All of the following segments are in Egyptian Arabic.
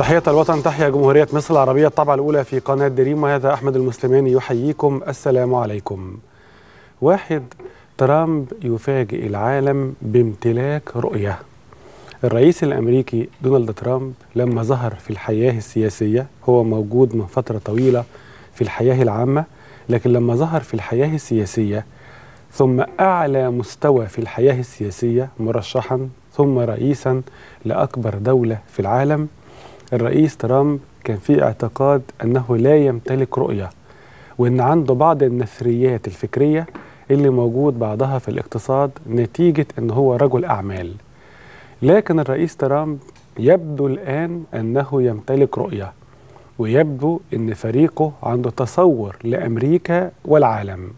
تحية الوطن تحيا جمهورية مصر العربية الطبعة الأولى في قناة دريم وهذا أحمد المسلماني يحييكم السلام عليكم واحد ترامب يفاجئ العالم بامتلاك رؤية الرئيس الأمريكي دونالد ترامب لما ظهر في الحياة السياسية هو موجود من فترة طويلة في الحياة العامة لكن لما ظهر في الحياة السياسية ثم أعلى مستوى في الحياة السياسية مرشحا ثم رئيسا لأكبر دولة في العالم الرئيس ترامب كان في اعتقاد أنه لا يمتلك رؤية وأن عنده بعض النثريات الفكرية اللي موجود بعضها في الاقتصاد نتيجة أنه هو رجل أعمال لكن الرئيس ترامب يبدو الآن أنه يمتلك رؤية ويبدو أن فريقه عنده تصور لأمريكا والعالم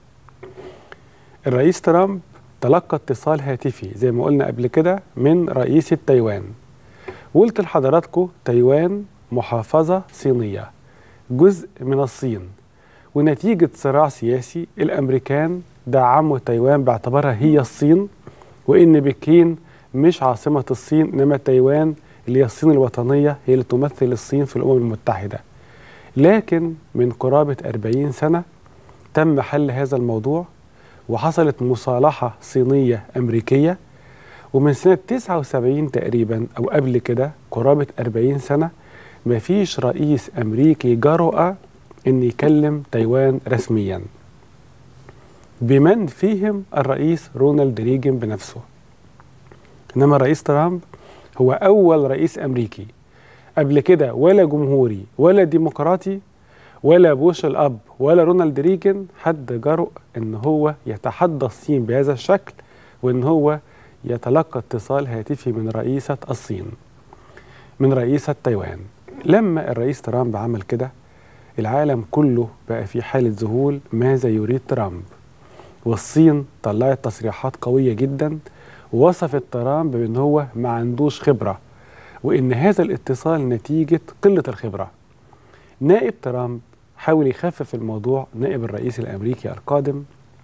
الرئيس ترامب تلقى اتصال هاتفي زي ما قلنا قبل كده من رئيس تايوان وقلت لحضراتكم تايوان محافظة صينية جزء من الصين ونتيجة صراع سياسي الأمريكان دعموا تايوان باعتبارها هي الصين وإن بكين مش عاصمة الصين إنما تايوان اللي هي الصين الوطنية هي اللي تمثل الصين في الأمم المتحدة لكن من قرابة 40 سنة تم حل هذا الموضوع وحصلت مصالحة صينية أمريكية ومن سنة 79 تقريبا أو قبل كده قرابة 40 سنة مفيش رئيس أمريكي جرؤ أن يكلم تايوان رسميا بمن فيهم الرئيس رونالد ريجن بنفسه إنما الرئيس ترامب هو أول رئيس أمريكي قبل كده ولا جمهوري ولا ديمقراطي ولا بوش الأب ولا رونالد ريجن حد جرؤ إن هو يتحدى الصين بهذا الشكل وإن هو يتلقى اتصال هاتفي من رئيسة الصين من رئيسة تايوان لما الرئيس ترامب عمل كده العالم كله بقى في حالة ذهول ماذا يريد ترامب والصين طلعت تصريحات قوية جدا ووصفت ترامب بأن هو ما عندوش خبرة وإن هذا الاتصال نتيجة قلة الخبرة نائب ترامب حاول يخفف الموضوع نائب الرئيس الأمريكي القادم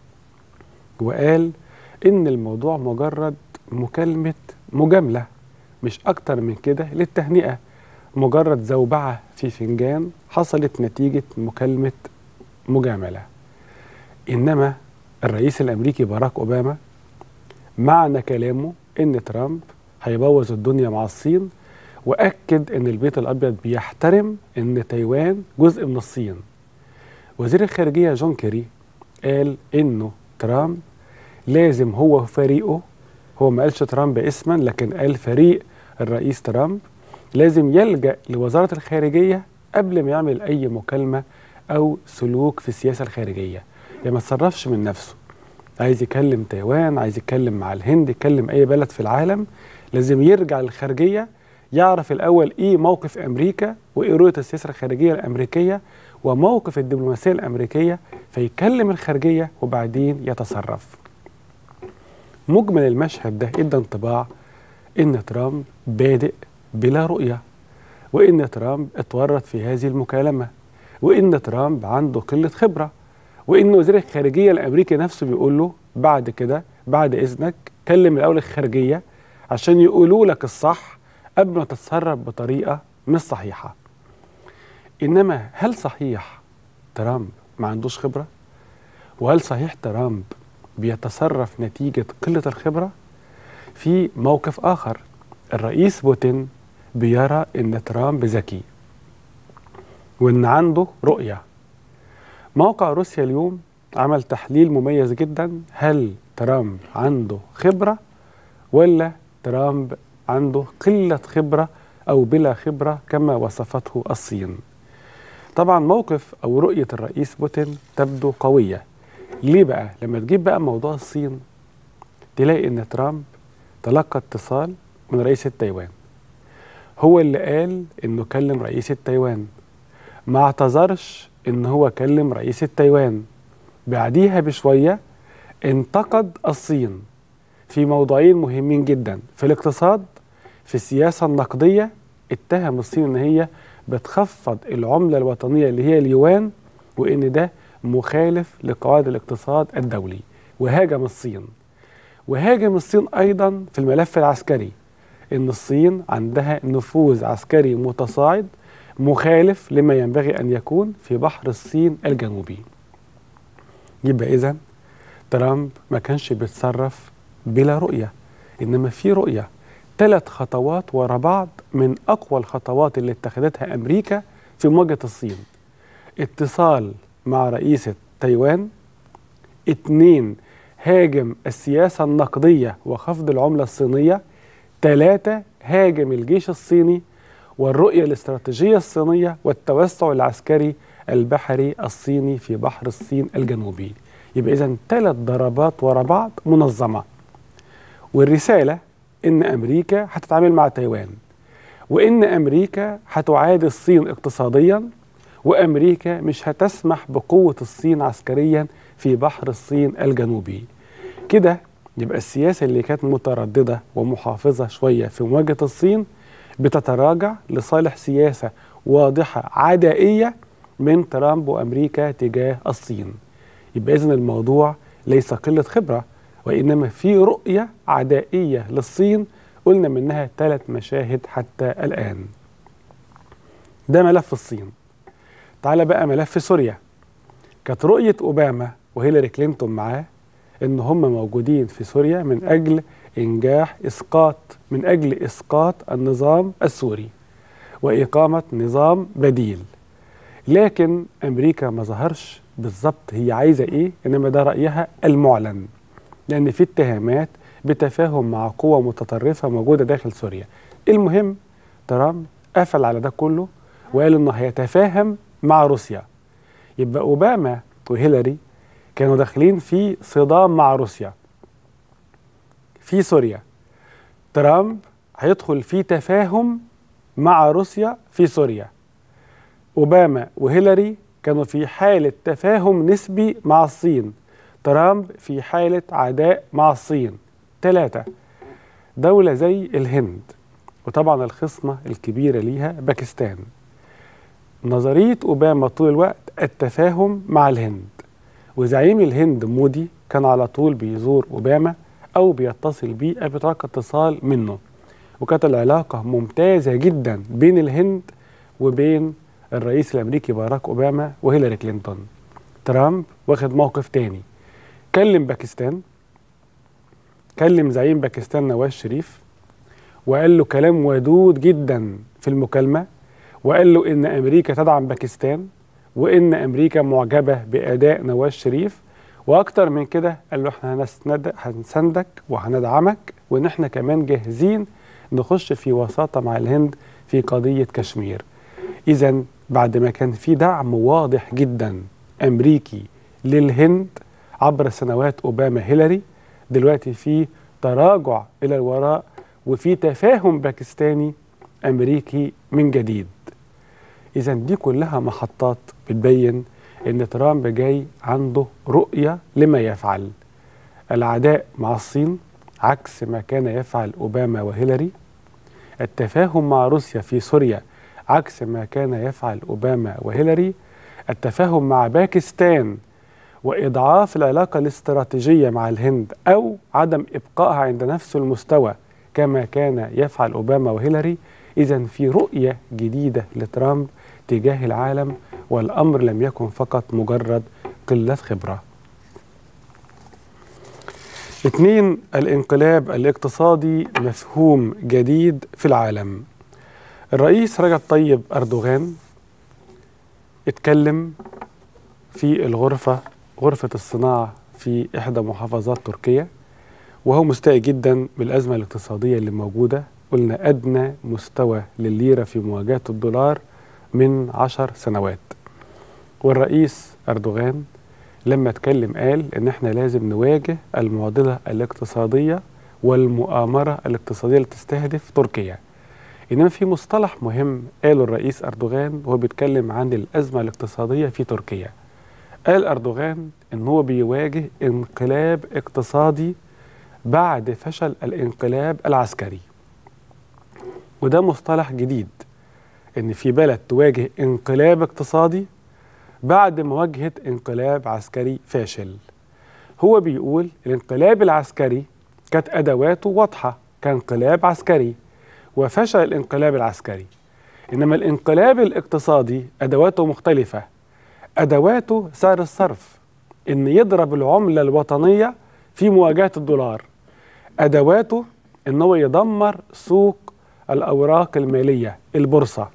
وقال إن الموضوع مجرد مكالمة مجاملة مش أكتر من كده للتهنئة مجرد زوبعة في فنجان حصلت نتيجة مكالمة مجاملة إنما الرئيس الأمريكي باراك أوباما معنى كلامه إن ترامب هيبوظ الدنيا مع الصين وأكد إن البيت الأبيض بيحترم إن تايوان جزء من الصين وزير الخارجية جون كيري قال إنه ترامب لازم هو وفريقه هو ما قالش ترامب اسما لكن قال فريق الرئيس ترامب لازم يلجأ لوزارة الخارجية قبل ما يعمل أي مكالمة أو سلوك في السياسة الخارجية يعني ما تصرفش من نفسه عايز يكلم تايوان عايز يتكلم مع الهند يتكلم أي بلد في العالم لازم يرجع للخارجية يعرف الأول إيه موقف أمريكا وإيه رؤية السياسة الخارجية الأمريكية وموقف الدبلوماسية الأمريكية فيكلم الخارجية وبعدين يتصرف مجمل المشهد ده ادى انطباع ان ترامب بادئ بلا رؤيه وان ترامب اتورط في هذه المكالمه وان ترامب عنده قله خبره وان وزير الخارجيه الامريكي نفسه بيقول له بعد كده بعد اذنك كلم الاول الخارجيه عشان يقولوا لك الصح قبل ما تتصرف بطريقه مش صحيحه انما هل صحيح ترامب ما عندوش خبره وهل صحيح ترامب بيتصرف نتيجة قلة الخبرة في موقف آخر الرئيس بوتين بيرى إن ترامب ذكي وإن عنده رؤية موقع روسيا اليوم عمل تحليل مميز جدا هل ترامب عنده خبرة ولا ترامب عنده قلة خبرة أو بلا خبرة كما وصفته الصين طبعا موقف أو رؤية الرئيس بوتين تبدو قوية ليه بقى؟ لما تجيب بقى موضوع الصين تلاقي ان ترامب تلقى اتصال من رئيس تايوان هو اللي قال انه كلم رئيس تايوان ما اعتذرش ان هو كلم رئيس تايوان بعديها بشويه انتقد الصين في موضوعين مهمين جدا في الاقتصاد في السياسه النقديه اتهم الصين ان هي بتخفض العمله الوطنيه اللي هي اليوان وان ده مخالف لقواعد الاقتصاد الدولي وهاجم الصين وهاجم الصين ايضا في الملف العسكري ان الصين عندها نفوذ عسكري متصاعد مخالف لما ينبغي ان يكون في بحر الصين الجنوبي يبقى اذا ترامب ما كانش بيتصرف بلا رؤيه انما في رؤيه ثلاث خطوات ورا بعض من اقوى الخطوات اللي اتخذتها امريكا في مواجهه الصين اتصال مع رئيسه تايوان اتنين هاجم السياسه النقديه وخفض العمله الصينيه ثلاثه هاجم الجيش الصيني والرؤيه الاستراتيجيه الصينيه والتوسع العسكري البحري الصيني في بحر الصين الجنوبي يبقى اذا ثلاث ضربات ورا بعض منظمه والرساله ان امريكا هتتعامل مع تايوان وان امريكا هتعادي الصين اقتصاديا وامريكا مش هتسمح بقوه الصين عسكريا في بحر الصين الجنوبي كده يبقى السياسه اللي كانت متردده ومحافظه شويه في مواجهه الصين بتتراجع لصالح سياسه واضحه عدائيه من ترامب وامريكا تجاه الصين يبقى اذن الموضوع ليس قله خبره وانما في رؤيه عدائيه للصين قلنا منها ثلاث مشاهد حتى الان ده ملف الصين تعال بقى ملف سوريا كانت رؤيه اوباما وهيلاري كلينتون معاه ان هم موجودين في سوريا من اجل انجاح اسقاط من اجل اسقاط النظام السوري واقامه نظام بديل لكن امريكا ما ظهرش بالظبط هي عايزه ايه انما ده رايها المعلن لان في اتهامات بتفاهم مع قوى متطرفه موجوده داخل سوريا المهم ترامب قفل على ده كله وقال انه هيتفاهم مع روسيا يبقى اوباما وهيلاري كانوا داخلين في صدام مع روسيا في سوريا ترامب هيدخل في تفاهم مع روسيا في سوريا اوباما وهيلاري كانوا في حاله تفاهم نسبي مع الصين ترامب في حاله عداء مع الصين ثلاثه دوله زي الهند وطبعا الخصمه الكبيره ليها باكستان نظريه اوباما طول الوقت التفاهم مع الهند وزعيم الهند مودي كان على طول بيزور اوباما او بيتصل بيه او بيتلقى اتصال منه وكانت العلاقه ممتازه جدا بين الهند وبين الرئيس الامريكي باراك اوباما وهيلاري كلينتون ترامب واخد موقف تاني كلم باكستان كلم زعيم باكستان نواز شريف وقال له كلام ودود جدا في المكالمه وقال له ان امريكا تدعم باكستان وان امريكا معجبه باداء نواز شريف واكتر من كده قال له احنا هنساندك وهندعمك وان احنا كمان جاهزين نخش في وساطه مع الهند في قضيه كشمير اذا بعد ما كان في دعم واضح جدا امريكي للهند عبر سنوات اوباما هيلاري دلوقتي في تراجع الى الوراء وفي تفاهم باكستاني امريكي من جديد اذا دي كلها محطات بتبين ان ترامب جاي عنده رؤيه لما يفعل العداء مع الصين عكس ما كان يفعل اوباما وهيلاري التفاهم مع روسيا في سوريا عكس ما كان يفعل اوباما وهيلاري التفاهم مع باكستان واضعاف العلاقه الاستراتيجيه مع الهند او عدم ابقائها عند نفس المستوى كما كان يفعل اوباما وهيلاري اذا في رؤيه جديده لترامب تجاه العالم والامر لم يكن فقط مجرد قله خبره. اثنين الانقلاب الاقتصادي مفهوم جديد في العالم. الرئيس رجب طيب اردوغان اتكلم في الغرفه غرفه الصناعه في احدى محافظات تركيا وهو مستاء جدا بالازمه الاقتصاديه اللي موجوده قلنا ادنى مستوى للليره في مواجهه الدولار من عشر سنوات والرئيس أردوغان لما اتكلم قال إن إحنا لازم نواجه المعضلة الاقتصادية والمؤامرة الاقتصادية اللي تستهدف تركيا إنما في مصطلح مهم قاله الرئيس أردوغان وهو بيتكلم عن الأزمة الاقتصادية في تركيا قال أردوغان إن هو بيواجه انقلاب اقتصادي بعد فشل الانقلاب العسكري وده مصطلح جديد ان في بلد تواجه انقلاب اقتصادي بعد مواجهه انقلاب عسكري فاشل هو بيقول الانقلاب العسكري كانت ادواته واضحه كانقلاب عسكري وفشل الانقلاب العسكري إنما الانقلاب الاقتصادي أدواته مختلفة أدواته سعر الصرف إن يضرب العملة الوطنية في مواجهة الدولار أدواته إن هو يدمر سوق الأوراق المالية البورصة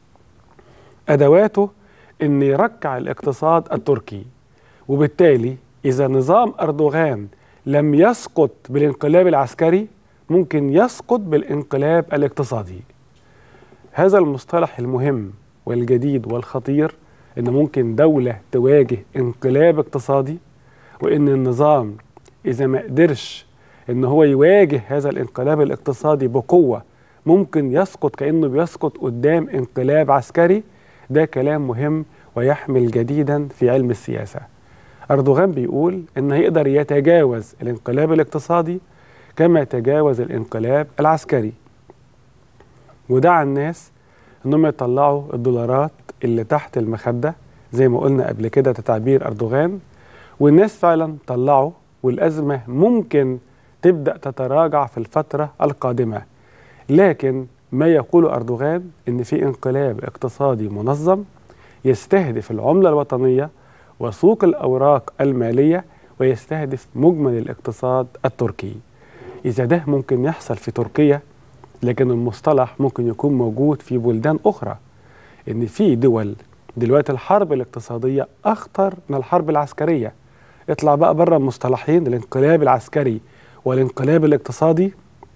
أدواته إن يركع الاقتصاد التركي وبالتالي إذا نظام أردوغان لم يسقط بالانقلاب العسكري ممكن يسقط بالانقلاب الاقتصادي هذا المصطلح المهم والجديد والخطير ان ممكن دولة تواجه انقلاب اقتصادي وان النظام اذا ما قدرش ان هو يواجه هذا الانقلاب الاقتصادي بقوة ممكن يسقط كأنه بيسقط قدام انقلاب عسكري ده كلام مهم ويحمل جديدا في علم السياسة أردوغان بيقول إن هيقدر يتجاوز الانقلاب الاقتصادي كما تجاوز الانقلاب العسكري ودعا الناس انهم يطلعوا الدولارات اللي تحت المخده زي ما قلنا قبل كده ده تعبير اردوغان والناس فعلا طلعوا والازمه ممكن تبدا تتراجع في الفتره القادمه لكن ما يقول اردوغان ان في انقلاب اقتصادي منظم يستهدف العمله الوطنيه وسوق الاوراق الماليه ويستهدف مجمل الاقتصاد التركي اذا ده ممكن يحصل في تركيا لكن المصطلح ممكن يكون موجود في بلدان أخرى إن في دول دلوقتي الحرب الاقتصادية أخطر من الحرب العسكرية اطلع بقى بره المصطلحين الانقلاب العسكري والانقلاب الاقتصادي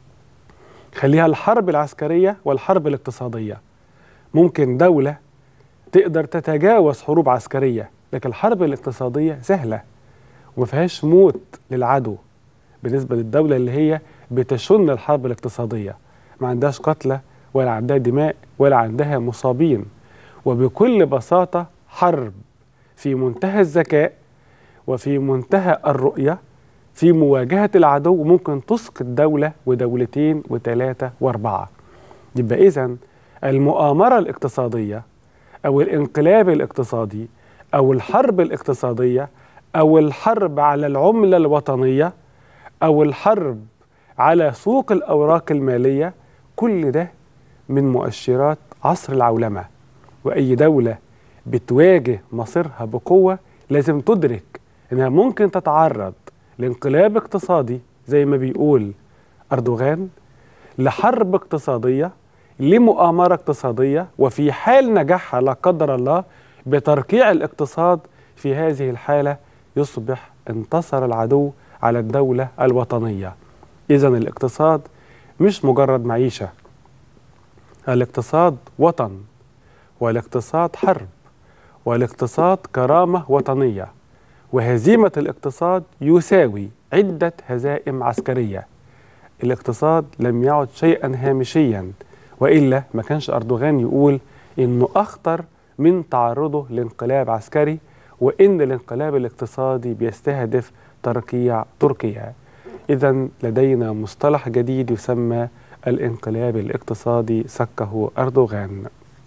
خليها الحرب العسكرية والحرب الاقتصادية ممكن دولة تقدر تتجاوز حروب عسكرية لكن الحرب الاقتصادية سهلة وما فيهاش موت للعدو بالنسبة للدولة اللي هي بتشن الحرب الاقتصادية ما عندهاش قتلى ولا عندها دماء ولا عندها مصابين وبكل بساطة حرب في منتهى الذكاء وفي منتهى الرؤية في مواجهة العدو ممكن تسقط دولة ودولتين وثلاثة وأربعة يبقى إذا المؤامرة الاقتصادية أو الانقلاب الاقتصادي أو الحرب الاقتصادية أو الحرب على العملة الوطنية أو الحرب على سوق الأوراق المالية كل ده من مؤشرات عصر العولمة وأي دولة بتواجه مصيرها بقوة لازم تدرك إنها ممكن تتعرض لانقلاب اقتصادي زي ما بيقول أردوغان لحرب اقتصادية لمؤامرة اقتصادية وفي حال نجاحها لا قدر الله بتركيع الاقتصاد في هذه الحالة يصبح انتصر العدو على الدولة الوطنية إذا الاقتصاد مش مجرد معيشة الاقتصاد وطن والاقتصاد حرب والاقتصاد كرامة وطنية وهزيمة الاقتصاد يساوي عدة هزائم عسكرية الاقتصاد لم يعد شيئا هامشيا وإلا ما كانش أردوغان يقول إنه أخطر من تعرضه لانقلاب عسكري وإن الانقلاب الاقتصادي بيستهدف تركيع تركيا إذا لدينا مصطلح جديد يسمى الانقلاب الاقتصادي سكه أردوغان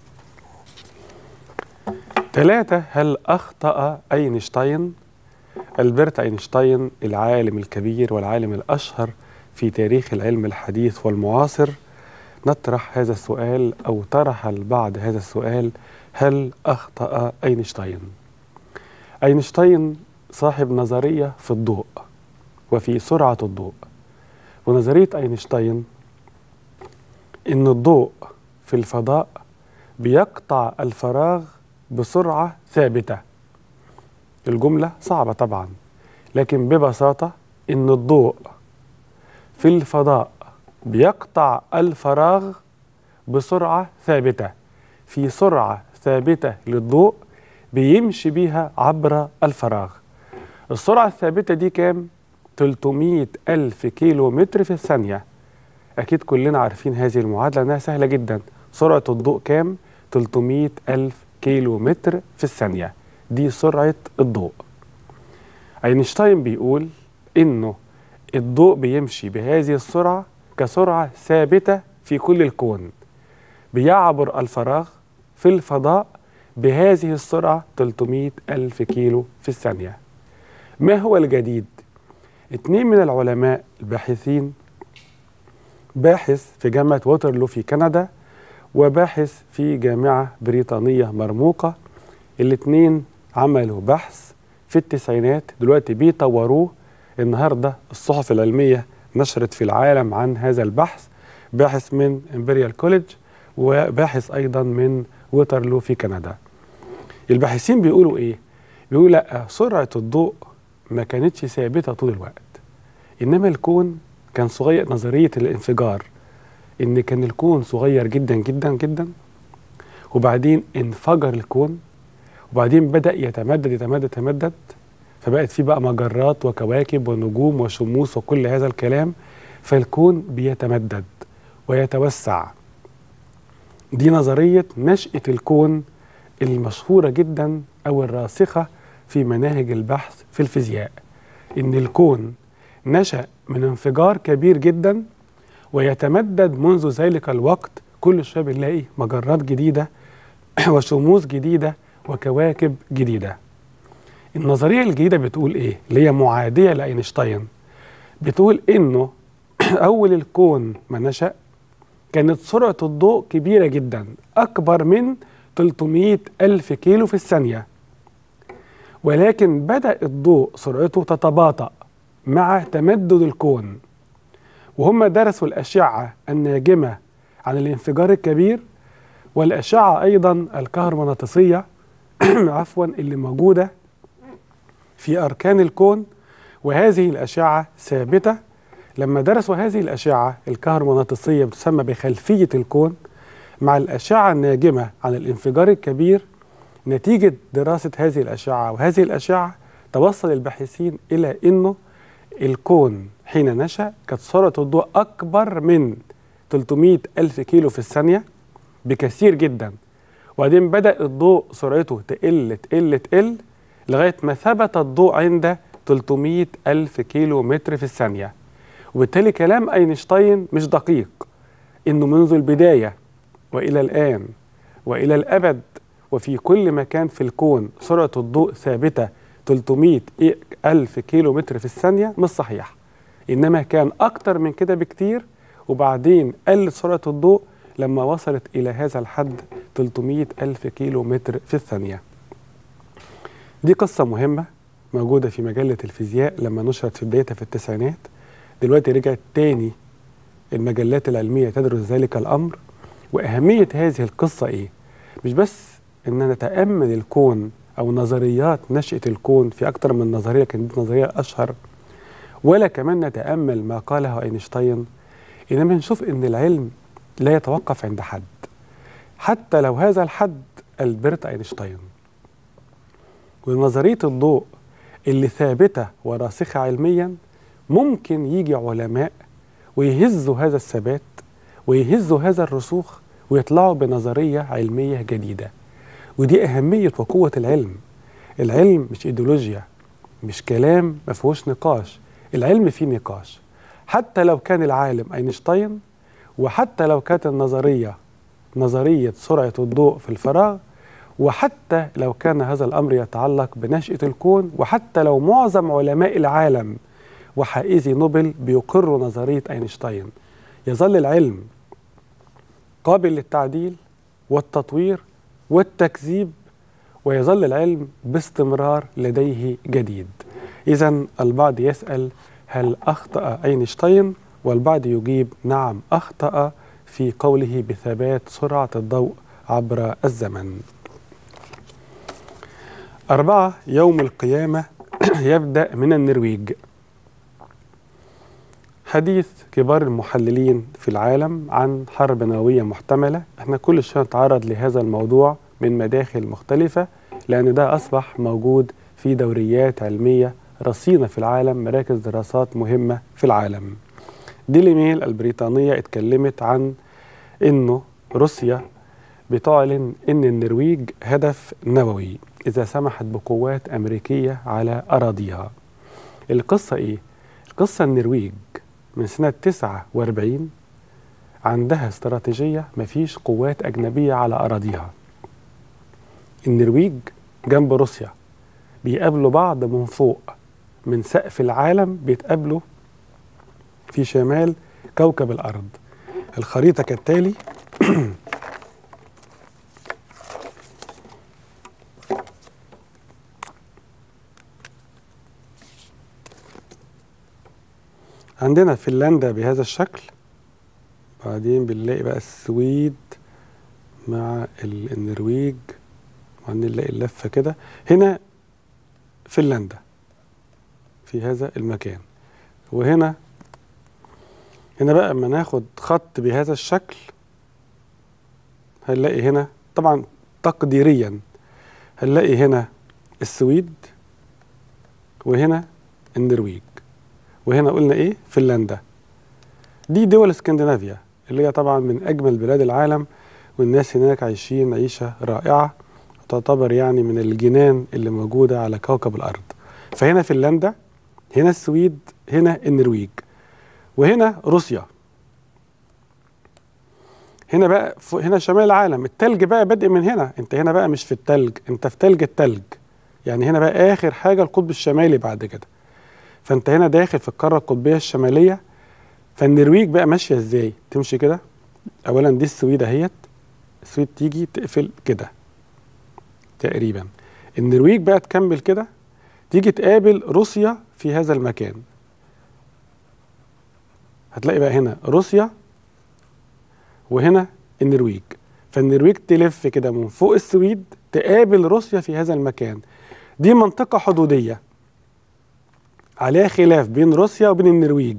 ثلاثة هل أخطأ أينشتاين؟ ألبرت أينشتاين العالم الكبير والعالم الأشهر في تاريخ العلم الحديث والمعاصر نطرح هذا السؤال أو طرح البعض هذا السؤال هل أخطأ أينشتاين؟ أينشتاين صاحب نظرية في الضوء وفي سرعة الضوء ونظرية أينشتاين إن الضوء في الفضاء بيقطع الفراغ بسرعة ثابتة الجملة صعبة طبعا لكن ببساطة إن الضوء في الفضاء بيقطع الفراغ بسرعة ثابتة في سرعة ثابتة للضوء بيمشي بيها عبر الفراغ السرعة الثابتة دي كام؟ 300 ألف كيلو متر في الثانية أكيد كلنا عارفين هذه المعادلة أنها سهلة جدا سرعة الضوء كام؟ 300 ألف كيلو متر في الثانية دي سرعة الضوء أينشتاين بيقول إنه الضوء بيمشي بهذه السرعة كسرعة ثابتة في كل الكون بيعبر الفراغ في الفضاء بهذه السرعة 300 ألف كيلو في الثانية ما هو الجديد؟ اتنين من العلماء الباحثين باحث في جامعة ووترلو في كندا وباحث في جامعة بريطانية مرموقة الاثنين عملوا بحث في التسعينات دلوقتي بيطوروه النهارده الصحف العلمية نشرت في العالم عن هذا البحث باحث من امبريال كوليدج وباحث ايضا من ووترلو في كندا الباحثين بيقولوا ايه بيقولوا لا سرعة الضوء ما كانتش ثابتة طول الوقت انما الكون كان صغير نظرية الانفجار ان كان الكون صغير جدا جدا جدا وبعدين انفجر الكون وبعدين بدأ يتمدد يتمدد يتمدد فبقت في بقى مجرات وكواكب ونجوم وشموس وكل هذا الكلام فالكون بيتمدد ويتوسع دي نظرية نشأة الكون المشهورة جدا أو الراسخة في مناهج البحث في الفيزياء إن الكون نشأ من انفجار كبير جدا ويتمدد منذ ذلك الوقت كل شوية بنلاقي مجرات جديدة وشموس جديدة وكواكب جديدة النظرية الجديدة بتقول إيه؟ اللي هي معادية لأينشتاين بتقول إنه أول الكون ما نشأ كانت سرعة الضوء كبيرة جدا أكبر من 300 ألف كيلو في الثانية ولكن بدأ الضوء سرعته تتباطأ مع تمدد الكون وهم درسوا الأشعة الناجمة عن الانفجار الكبير والأشعة أيضا الكهرومغناطيسية عفوا اللي موجودة في أركان الكون وهذه الأشعة ثابتة لما درسوا هذه الأشعة الكهرومغناطيسية بتسمى بخلفية الكون مع الأشعة الناجمة عن الانفجار الكبير نتيجة دراسة هذه الأشعة وهذه الأشعة توصل الباحثين إلى أنه الكون حين نشأ كانت سرعة الضوء أكبر من 300 ألف كيلو في الثانية بكثير جدا وبعدين بدأ الضوء سرعته تقل تقل تقل لغاية ما ثبت الضوء عند 300 ألف كيلو متر في الثانية وبالتالي كلام أينشتاين مش دقيق إنه منذ البداية وإلى الآن وإلى الأبد وفي كل مكان في الكون سرعة الضوء ثابتة 300 ألف كيلو متر في الثانية مش صحيح إنما كان أكتر من كده بكتير وبعدين قلت سرعة الضوء لما وصلت إلى هذا الحد 300 ألف كيلو متر في الثانية دي قصة مهمة موجودة في مجلة الفيزياء لما نشرت في بدايتها في التسعينات دلوقتي رجعت تاني المجلات العلمية تدرس ذلك الأمر وأهمية هذه القصة إيه؟ مش بس إن نتأمل الكون أو نظريات نشأة الكون في أكثر من نظرية كانت نظرية أشهر ولا كمان نتأمل ما قاله أينشتاين إنما نشوف إن العلم لا يتوقف عند حد حتى لو هذا الحد ألبرت أينشتاين ونظرية الضوء اللي ثابتة وراسخة علميا ممكن يجي علماء ويهزوا هذا الثبات ويهزوا هذا الرسوخ ويطلعوا بنظرية علمية جديدة ودي أهمية وقوة العلم العلم مش إيديولوجيا مش كلام ما فيهوش نقاش العلم فيه نقاش حتى لو كان العالم أينشتاين وحتى لو كانت النظرية نظرية سرعة الضوء في الفراغ وحتى لو كان هذا الأمر يتعلق بنشأة الكون وحتى لو معظم علماء العالم وحائزي نوبل بيقروا نظرية أينشتاين يظل العلم قابل للتعديل والتطوير والتكذيب ويظل العلم باستمرار لديه جديد إذا البعض يسأل هل أخطأ أينشتاين والبعض يجيب نعم أخطأ في قوله بثبات سرعة الضوء عبر الزمن أربعة يوم القيامة يبدأ من النرويج حديث كبار المحللين في العالم عن حرب نووية محتملة احنا كل شوية نتعرض لهذا الموضوع من مداخل مختلفة لأن ده أصبح موجود في دوريات علمية رصينة في العالم مراكز دراسات مهمة في العالم ديلي ميل البريطانية اتكلمت عن انه روسيا بتعلن ان النرويج هدف نووي اذا سمحت بقوات امريكيه على اراضيها. القصه ايه؟ القصه النرويج من سنه 49 عندها استراتيجيه مفيش قوات اجنبيه على اراضيها. النرويج جنب روسيا بيقابلوا بعض من فوق من سقف العالم بيتقابلوا في شمال كوكب الارض الخريطة كالتالي عندنا فنلندا بهذا الشكل بعدين بنلاقي بقى السويد مع ال- النرويج وبعدين نلاقي اللفة كده هنا فنلندا في هذا المكان وهنا هنا بقى اما ناخد خط بهذا الشكل هنلاقي هنا طبعا تقديريا هنلاقي هنا السويد وهنا النرويج وهنا قلنا ايه فنلندا دي دول اسكندنافيا اللي هي طبعا من اجمل بلاد العالم والناس هناك عايشين عيشه رائعه تعتبر يعني من الجنان اللي موجوده على كوكب الارض فهنا فنلندا هنا السويد هنا النرويج وهنا روسيا هنا بقى ف- هنا شمال العالم التلج بقى بادئ من هنا انت هنا بقى مش في التلج انت في تلج التلج يعني هنا بقى اخر حاجه القطب الشمالي بعد كده فانت هنا داخل في القاره القطبيه الشماليه فالنرويج بقى ماشيه ازاي تمشي كده اولا دي السويد اهيت السويد تيجي تقفل كده تقريبا النرويج بقى تكمل كده تيجي تقابل روسيا في هذا المكان هتلاقي بقى هنا روسيا وهنا النرويج فالنرويج تلف كده من فوق السويد تقابل روسيا في هذا المكان دي منطقة حدودية عليها خلاف بين روسيا وبين النرويج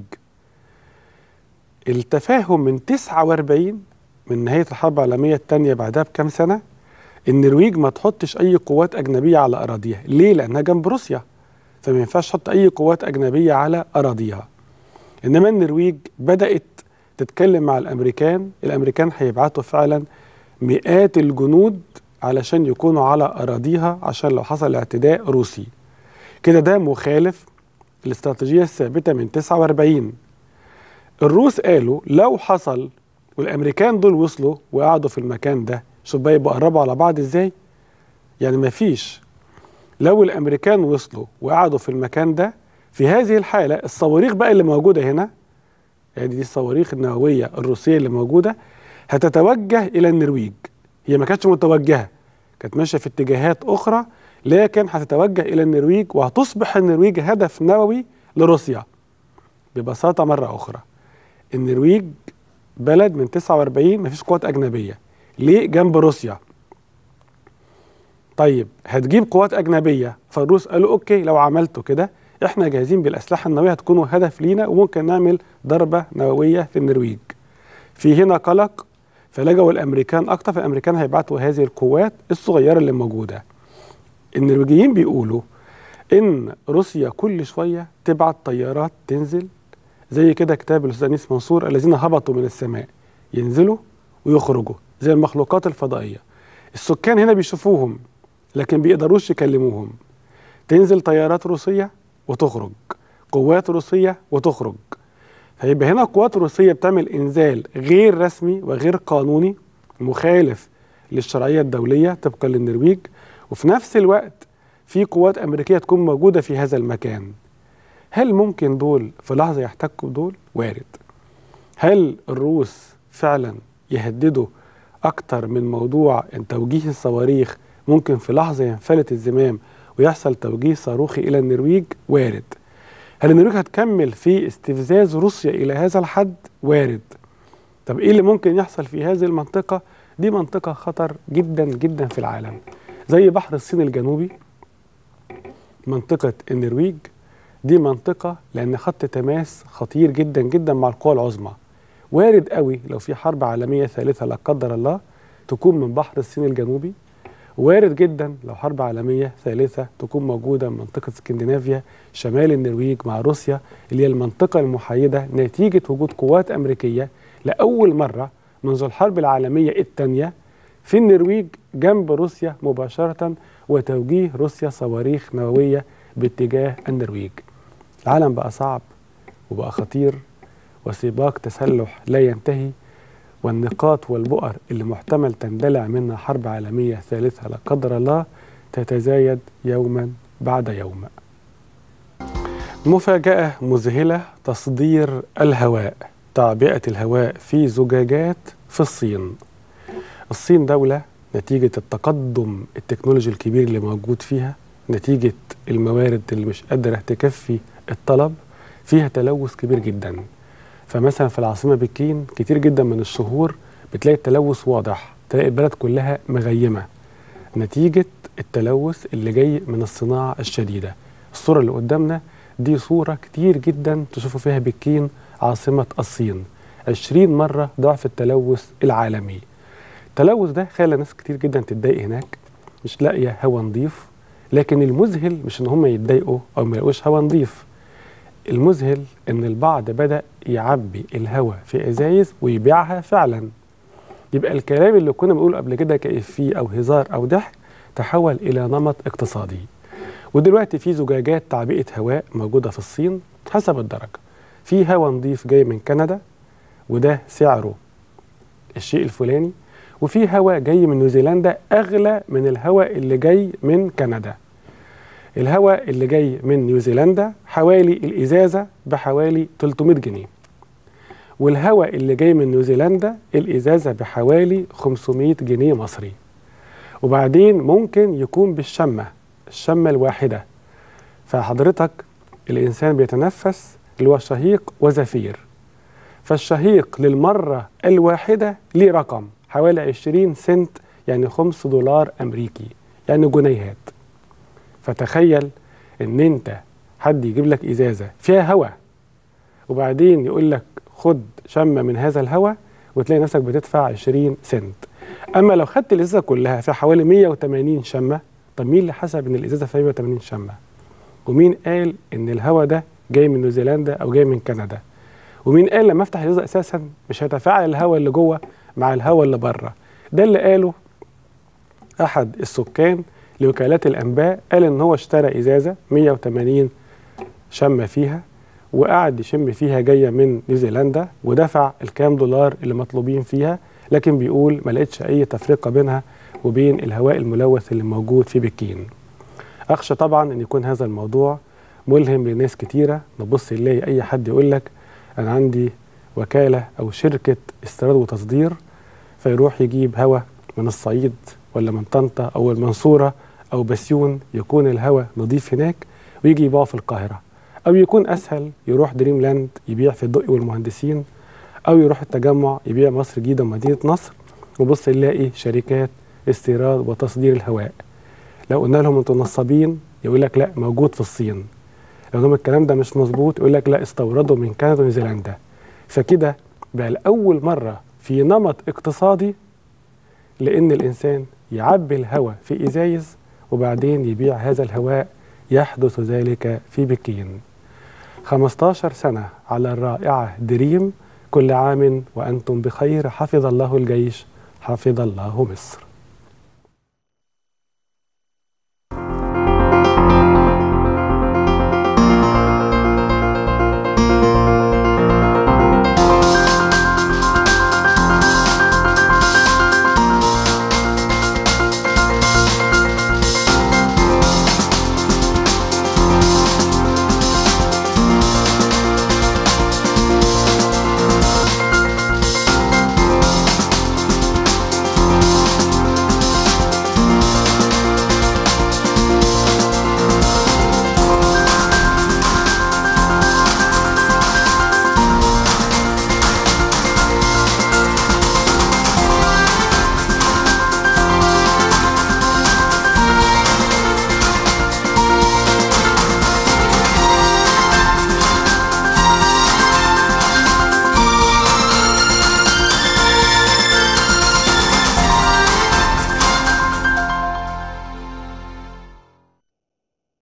التفاهم من 49 من نهاية الحرب العالمية الثانية بعدها بكام سنة النرويج ما تحطش أي قوات أجنبية على أراضيها ليه؟ لأنها جنب روسيا فما ينفعش تحط أي قوات أجنبية على أراضيها إنما النرويج بدأت تتكلم مع الأمريكان الأمريكان هيبعتوا فعلا مئات الجنود علشان يكونوا على أراضيها عشان لو حصل اعتداء روسي كده ده مخالف الاستراتيجية الثابتة من 49 الروس قالوا لو حصل والامريكان دول وصلوا وقعدوا في المكان ده شوف بقى يبقوا قربوا على بعض ازاي يعني ما فيش لو الامريكان وصلوا وقعدوا في المكان ده في هذه الحاله الصواريخ بقى اللي موجوده هنا يعني دي الصواريخ النوويه الروسيه اللي موجوده هتتوجه الى النرويج هي ما كانتش متوجهه كانت ماشيه في اتجاهات اخرى لكن هتتوجه الى النرويج وهتصبح النرويج هدف نووي لروسيا ببساطه مره اخرى النرويج بلد من 49 مفيش قوات أجنبية ليه جنب روسيا طيب هتجيب قوات أجنبية فالروس قالوا أوكي لو عملتوا كده إحنا جاهزين بالأسلحة النووية هتكونوا هدف لينا وممكن نعمل ضربة نووية في النرويج في هنا قلق فلجوا الأمريكان أكتر فالأمريكان هيبعتوا هذه القوات الصغيرة اللي موجودة النرويجيين بيقولوا إن روسيا كل شوية تبعت طيارات تنزل زي كده كتاب الاستاذ انيس منصور الذين هبطوا من السماء ينزلوا ويخرجوا زي المخلوقات الفضائيه السكان هنا بيشوفوهم لكن بيقدروش يكلموهم تنزل طيارات روسيه وتخرج قوات روسيه وتخرج فيبقى هنا قوات روسيه بتعمل انزال غير رسمي وغير قانوني مخالف للشرعيه الدوليه طبقا للنرويج وفي نفس الوقت في قوات امريكيه تكون موجوده في هذا المكان هل ممكن دول في لحظة يحتكوا بدول؟ وارد. هل الروس فعلا يهددوا أكتر من موضوع إن توجيه الصواريخ ممكن في لحظة ينفلت الزمام ويحصل توجيه صاروخي إلى النرويج؟ وارد. هل النرويج هتكمل في استفزاز روسيا إلى هذا الحد؟ وارد. طب إيه اللي ممكن يحصل في هذه المنطقة؟ دي منطقة خطر جدا جدا في العالم. زي بحر الصين الجنوبي منطقة النرويج دي منطقة لأن خط تماس خطير جدا جدا مع القوى العظمى وارد قوي لو في حرب عالمية ثالثة لا قدر الله تكون من بحر الصين الجنوبي وارد جدا لو حرب عالمية ثالثة تكون موجودة من منطقة اسكندنافيا شمال النرويج مع روسيا اللي هي المنطقة المحايدة نتيجة وجود قوات أمريكية لأول مرة منذ الحرب العالمية الثانية في النرويج جنب روسيا مباشرة وتوجيه روسيا صواريخ نووية باتجاه النرويج العالم بقى صعب وبقى خطير وسباق تسلح لا ينتهي والنقاط والبؤر اللي محتمل تندلع منها حرب عالمية ثالثة لا قدر الله تتزايد يوما بعد يوم مفاجأة مذهلة تصدير الهواء تعبئة الهواء في زجاجات في الصين الصين دولة نتيجة التقدم التكنولوجي الكبير اللي موجود فيها نتيجة الموارد اللي مش قادرة تكفي الطلب فيها تلوث كبير جدا فمثلا في العاصمة بكين كتير جدا من الشهور بتلاقي التلوث واضح تلاقي البلد كلها مغيمة نتيجة التلوث اللي جاي من الصناعة الشديدة الصورة اللي قدامنا دي صورة كتير جدا تشوفوا فيها بكين عاصمة الصين 20 مرة ضعف التلوث العالمي التلوث ده خلى ناس كتير جدا تتضايق هناك مش لاقية هوا نظيف لكن المذهل مش ان هم يتضايقوا او ما يلاقوش هوا نظيف المذهل ان البعض بدأ يعبي الهواء في ازايز ويبيعها فعلا يبقى الكلام اللي كنا بنقوله قبل كده كإفيه او هزار او ضحك تحول الى نمط اقتصادي ودلوقتي في زجاجات تعبئة هواء موجودة في الصين حسب الدرجة في هواء نظيف جاي من كندا وده سعره الشيء الفلاني وفي هواء جاي من نيوزيلندا أغلى من الهواء اللي جاي من كندا الهواء اللي جاي من نيوزيلندا حوالي الإزازة بحوالي 300 جنيه والهواء اللي جاي من نيوزيلندا الإزازة بحوالي 500 جنيه مصري وبعدين ممكن يكون بالشمة الشمة الواحدة فحضرتك الإنسان بيتنفس اللي هو شهيق وزفير فالشهيق للمرة الواحدة ليه رقم حوالي 20 سنت يعني 5 دولار أمريكي يعني جنيهات فتخيل ان انت حد يجيب لك ازازه فيها هواء وبعدين يقول لك خد شمه من هذا الهواء وتلاقي نفسك بتدفع 20 سنت اما لو خدت الازازه كلها في حوالي 180 شمه طب مين اللي حسب ان الازازه فيها 180 شمه ومين قال ان الهواء ده جاي من نيوزيلندا او جاي من كندا ومين قال لما افتح الازازه اساسا مش هيتفاعل الهواء اللي جوه مع الهواء اللي بره ده اللي قاله احد السكان لوكالات الانباء قال ان هو اشترى ازازه 180 شمه فيها وقعد يشم فيها جايه من نيوزيلندا ودفع الكام دولار اللي مطلوبين فيها لكن بيقول ما لقيتش اي تفرقه بينها وبين الهواء الملوث اللي موجود في بكين. اخشى طبعا ان يكون هذا الموضوع ملهم لناس كتيره نبص نلاقي اي حد يقول لك انا عندي وكاله او شركه استيراد وتصدير فيروح يجيب هواء من الصعيد ولا من طنطا او المنصوره او بسيون يكون الهواء نظيف هناك ويجي يبيعه في القاهره او يكون اسهل يروح دريم لاند يبيع في الدقي والمهندسين او يروح التجمع يبيع مصر جديده ومدينه نصر وبص نلاقي شركات استيراد وتصدير الهواء لو قلنا لهم انتوا نصابين يقول لك لا موجود في الصين لو لهم الكلام ده مش مظبوط يقول لك لا استوردوا من كندا ونيوزيلندا فكده بقى لاول مره في نمط اقتصادي لان الانسان يعبي الهواء في ازايز وبعدين يبيع هذا الهواء يحدث ذلك في بكين 15 سنة على الرائعة دريم كل عام وأنتم بخير حفظ الله الجيش حفظ الله مصر